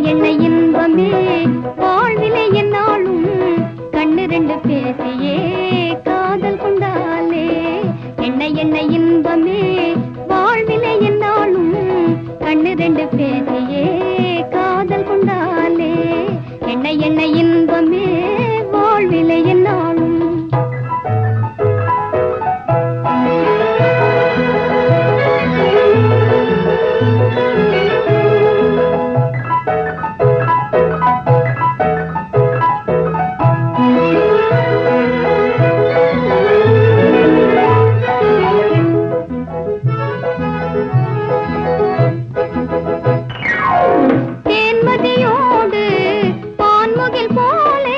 என்ன இன்பமே வாழ்விலே என்னாலும் கண்ணு ரெண்டு பேசியே காதல் கொண்டாலே என்ன என்ன இன்பமே வாழ்விலே என்னாலும் கண்ணு ரெண்டு பேசியே காதல் கொண்டாலே என்ன என்ன இன்பமே வாழ்விலே என்னாலும் தேன்மதியோடு பான்முகில் போலே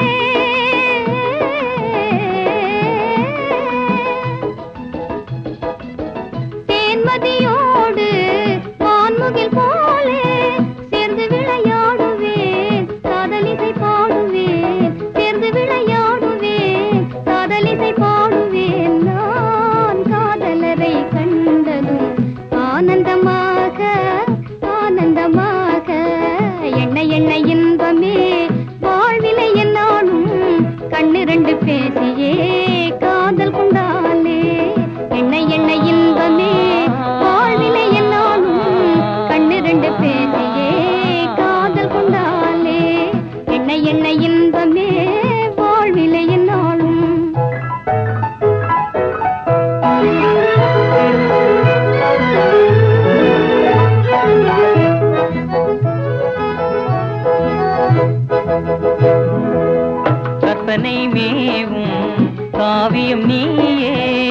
தேன்மதியோடு பான்முகில் போலே சேர்ந்து விளையாடுவேன் காதலிசை பாடுவேன் சேர்ந்து விளையாடுவேன் காதலிசை பாடுவேன் நான் காதலரை கண்டதும் ஆனந்தமாக ஆனந்தமாக என்ன என்ன இன்பமே வாழ்விலை என்னாலும் கண்ணு ரெண்டு பேசியே காதல் கொண்டாலே என்ன என்ன இன்பமே வாழ்விலை என்னாலும் கண்ணு ரெண்டு பேசியே காதல் கொண்டாலே என்ன என்ன இன்பமே வாழ்விலை என்னாலும் கற்பனை மேவும் காவியம் நீயே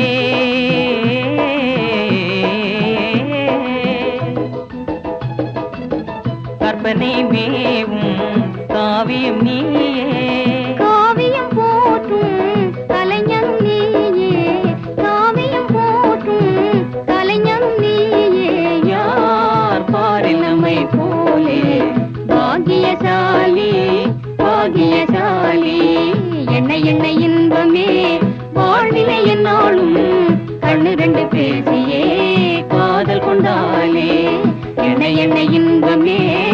கற்பனை மேவும் காவியம் நீயே காவியம் போற்றும் கலைஞனும் நீயே காவியம் போற்றும் கலைஞனும் நீயே யார் பாரிலமை போலே பாகியசாலி பாகியசாலி என்ன என்ன இன்பமே வாழ்விலை என்னாலும் கண்ணு ரெண்டு பேசியே காதல் கொண்டாலே என்ன என்ன இன்பமே